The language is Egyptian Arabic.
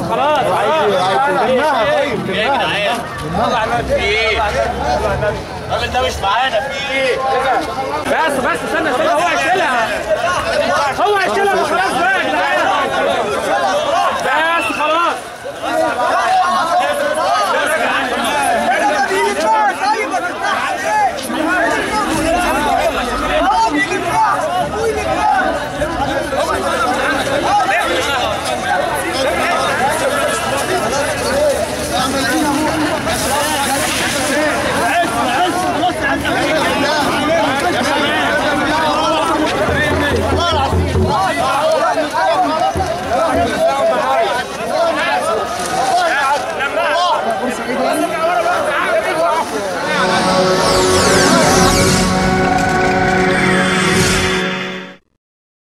خلاص لمها طيب ايه يا جدعان طلع النبي في ايه الراجل ده مش معانا في ايه بس بس استنى استنى هو هيشيلها هو هيشيلها